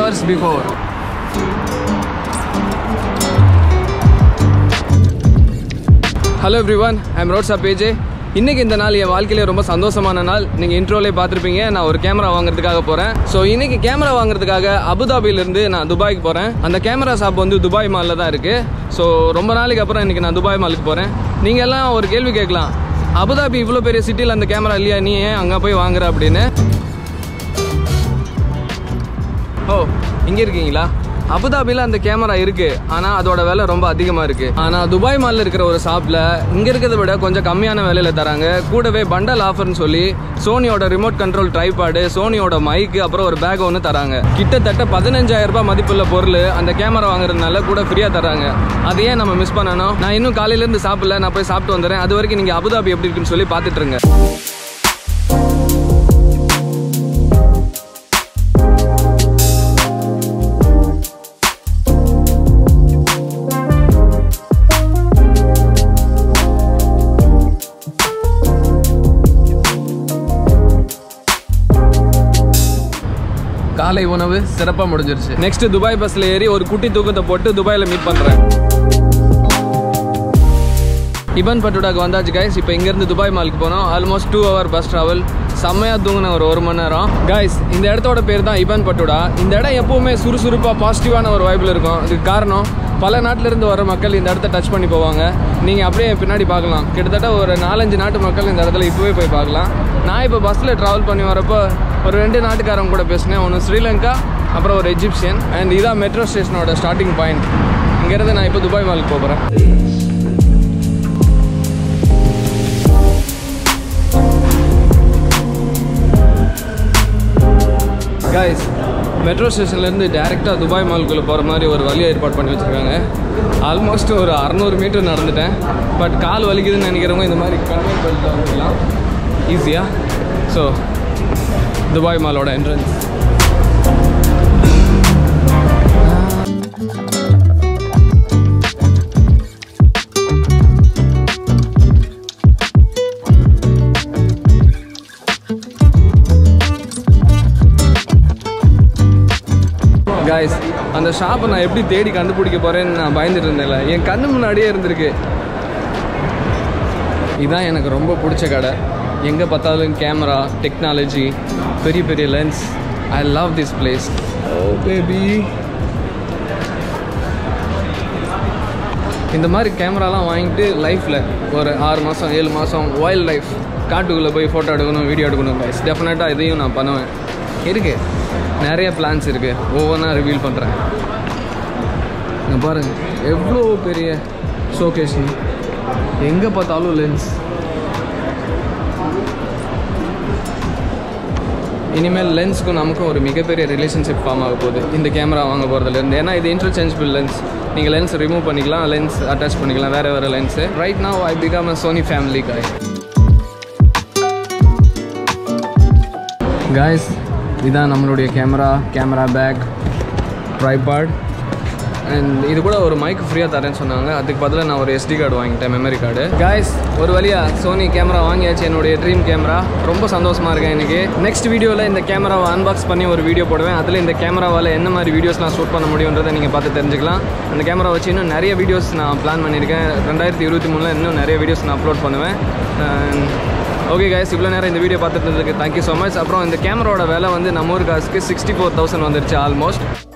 hours before. Hello everyone I'm ஐம் ரோட்ஸா பேஜே இன்றைக்கி இந்த நாள் என் வாழ்க்கையிலே ரொம்ப சந்தோஷமான நாள் நீங்கள் இன்ட்ரோலே பார்த்துருப்பீங்க நான் ஒரு கேமரா வாங்குறதுக்காக போகிறேன் ஸோ இன்றைக்கி கேமரா வாங்குறதுக்காக அபுதாபியிலேருந்து நான் துபாய்க்கு போகிறேன் அந்த கேமரா ஷாப் வந்து துபாய் மாலில் தான் இருக்குது ஸோ ரொம்ப நாளைக்கு அப்புறம் இன்றைக்கி நான் துபாய் மாலுக்கு போகிறேன் நீங்கள் எல்லாம் ஒரு கேள்வி கேட்கலாம் அபுதாபி இவ்வளோ பெரிய சிட்டியில் அந்த கேமரா இல்லையா நீ ஏன் அங்கே போய் வாங்குற அப்படின்னு ஓ இங்கே இருக்கீங்களா அபுதாபியில் அந்த கேமரா இருக்கு ஆனால் அதோட விலை ரொம்ப அதிகமாக இருக்கு ஆனால் துபாய் மாலில் இருக்கிற ஒரு ஷாப்பில் இங்கே இருக்கிறத விட கொஞ்சம் கம்மியான விலையில தராங்க கூடவே பண்டல் ஆஃபர்னு சொல்லி சோனியோட ரிமோட் கண்ட்ரோல் ட்ரைபாடு சோனியோட மைக்கு அப்புறம் ஒரு பேக் ஒன்று தராங்க கிட்டத்தட்ட பதினஞ்சாயிரம் ரூபாய் மதிப்புள்ள பொருள் அந்த கேமரா வாங்குறதுனால கூட ஃப்ரீயாக தராங்க அதை ஏன் நம்ம மிஸ் பண்ணணும் நான் இன்னும் காலையிலேருந்து சாப்பிடல நான் போய் சாப்பிட்டு வந்துடுறேன் அது வரைக்கும் நீங்கள் அபுதாபி எப்படி இருக்குன்னு சொல்லி பார்த்துட்டு இருங்க காலை உணவு சிறப்பாக முடிஞ்சிருச்சு நெக்ஸ்ட் துபாய் பஸ்ல ஏறி ஒரு குட்டி தூக்கத்தை போட்டு துபாயில் மீட் பண்ணுறேன் இபன் பட்டுடாக்கு வந்தாச்சு கைஸ் இப்போ இங்கேருந்து துபாய் மாலுக்கு போனோம் almost two hour bus travel செம்மையாக தூங்கின ஒரு ஒரு மணி நேரம் கைஸ் இந்த இடத்தோட பேர் தான் இபன் பட்டுடா இந்த இடம் எப்போவுமே சுறுசுறுப்பாக பாசிட்டிவான ஒரு வைப்பில் இருக்கும் இதுக்கு காரணம் பல நாட்டிலேருந்து வர மக்கள் இந்த இடத்த டச் பண்ணி போவாங்க நீங்கள் அப்படியே பின்னாடி பார்க்கலாம் கிட்டத்தட்ட ஒரு நாலஞ்சு நாட்டு மக்கள் இந்த இடத்துல இப்போவே போய் பார்க்கலாம் நான் இப்போ பஸ்ஸில் ட்ராவல் பண்ணி வரப்போ ஒரு ரெண்டு நாட்டுக்காரங்க கூட பேசினேன் ஒன்று ஸ்ரீலங்கா அப்புறம் ஒரு எஜிப்சியன் அண்ட் இதான் மெட்ரோ ஸ்டேஷனோட ஸ்டார்டிங் பாயிண்ட் இங்கேருந்து நான் இப்போ துபாய் மாலுக்கு போகிறேன் கைஸ் மெட்ரோ ஸ்டேஷன்லேருந்து டேரெக்டாக துபாய் மாலுக்குள்ளே போகிற மாதிரி ஒரு வழி ஏற்பாடு பண்ணி வச்சுருக்காங்க ஆல்மோஸ்ட் ஒரு அறநூறு மீட்டர் நடந்துட்டேன் பட் கால் வலிக்குதுன்னு நினைக்கிறவங்க இந்த மாதிரி கன்வென்ட் பெல்ட்டில் வந்துக்கலாம் ஈஸியாக ஸோ துபாய் மாலோட என்ட்ரன்ஸ் காய்ஸ் அந்த ஷாப்பை நான் எப்படி தேடி கண்டுபிடிக்க போகிறேன்னு நான் பயந்துட்டு இருந்தேன்ல என் கண்ணு முன்னாடியே இருந்திருக்கு இதுதான் எனக்கு ரொம்ப பிடிச்ச கடை எங்கே பார்த்தாலும் கேமரா டெக்னாலஜி பெரிய பெரிய lens I love this place oh baby இந்த மாதிரி கேமராலாம் வாங்கிட்டு லைஃப்பில் ஒரு ஆறு மாதம் ஏழு மாதம் வைல்ட் லைஃப் காட்டுக்குள்ளே போய் ஃபோட்டோ எடுக்கணும் வீடியோ எடுக்கணும் கைஸ் டெஃபினட்டாக இதையும் நான் பண்ணுவேன் இருக்குது நிறைய பிளான்ஸ் இருக்குது ஒவ்வொன்றா ரிவீல் பண்ணுறேன் இங்கே பாருங்கள் எவ்வளோ பெரிய ஷோகேஷன் எங்கே பார்த்தாலும் லென்ஸ் இனிமேல் லென்ஸ்க்கும் நமக்கும் ஒரு மிகப்பெரிய ரிலேஷன்ஷிப் ஃபார்ம் ஆக போகுது இந்த கேமரா வாங்க போகிறதுலேருந்து ஏன்னா இது இன்டர்சேஞ்சபிள் லென்ஸ் நீங்கள் லென்ஸ் ரிமூவ் பண்ணிக்கலாம் லென்ஸ் அட்டாச் பண்ணிக்கலாம் வேறு வேறு lens right now I become a Sony family guy guys இதான் நம்மளுடைய camera camera bag tripod and இது கூட ஒரு மைக் ஃப்ரீயாக தரேன்னு சொன்னாங்க அதுக்கு பதிலாக நான் ஒரு எஸ்டி கார்டு வாங்கிட்டேன் மெமரி கார்டு காய்ஸ் ஒரு வழியாக சோனி கேமரா வாங்கியாச்சு என்னுடைய ட்ரீம் கேமரா ரொம்ப சந்தோஷமாக இருக்கேன் இன்றைக்கி நெக்ஸ்ட் வீடியோவில் இந்த கேமராவை அன்பாக்ஸ் பண்ணி ஒரு வீடியோ போடுவேன் அதில் இந்த கேமராவால் என்ன மாதிரி வீடியோஸ்லாம் ஷூட் பண்ண முடியுன்றதை நீங்கள் பார்த்து தெரிஞ்சுக்கலாம் அந்த கேமரா வச்சு இன்னும் நிறைய வீடியோஸ் நான் பிளான் பண்ணியிருக்கேன் ரெண்டாயிரத்தி இருபத்தி மூணில் இன்னும் நிறைய வீடியோஸ் நான் அப்லோட் பண்ணுவேன் ஓகே கைஸ் இவ்வளோ நேரம் இந்த வீடியோ பார்த்துட்டு இருந்ததுக்கு தேங்க்யூ ஸோ மச் அப்புறம் இந்த கேமராவோட விலை வந்து நம்ம ஊர் காசுக்கு சிக்ஸ்டி ஃபோர் தௌசண்ட் வந்துருச்சு ஆல்மோஸ்ட்